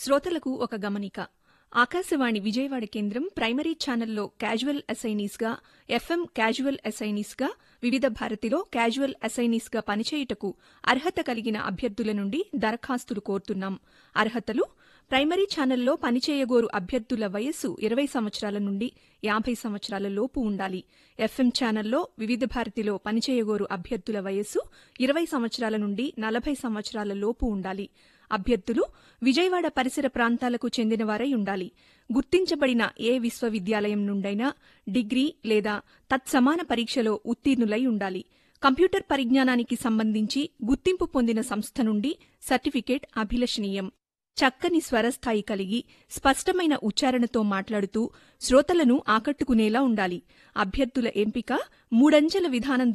శ్రోతలకు ఒక గమనిక ఆకాశవాణి విజయవాడ కేంద్రం ప్రైమరీ ఛానల్లో క్యాజువల్ అసైనీస్గా ఎఫ్ఎం క్యాజువల్ అసైనీస్గా వివిధ భారతిలో క్యాజువల్ అసైనీస్గా పనిచేయుటకు అర్హత కలిగిన అభ్యర్థుల నుండి దరఖాస్తులు కోరుతున్నాం అర్హతలు ప్రైమరీ ఛానల్లో పనిచేయగోరు అభ్యర్థుల వయస్సు ఇరవై సంవత్సరాల నుండి యాభై సంవత్సరాల లోపు ఉండాలి ఎఫ్ఎం ఛానల్లో వివిధ భారతిలో పనిచేయగోరు అభ్యర్థుల వయస్సు ఇరవై సంవత్సరాల నుండి నలభై సంవత్సరాల లోపు ఉండాలి అభ్యర్థులు విజయవాడ పరిసర ప్రాంతాలకు చెందినవారై ఉండాలి గుర్తించబడిన ఏ విశ్వవిద్యాలయం నుండైనా డిగ్రీ లేదా తత్సమాన పరీక్షలో ఉత్తీర్ణులై ఉండాలి కంప్యూటర్ పరిజ్ఞానానికి సంబంధించి గుర్తింపు పొందిన సంస్థ నుండి సర్టిఫికేట్ అభిలషణీయం చక్కని స్వరస్థాయి కలిగి స్పష్టమైన ఉచ్చారణతో మాట్లాడుతూ శ్రోతలను ఆకట్టుకునేలా ఉండాలి అభ్యర్థుల ఎంపిక మూడంచెల విధానం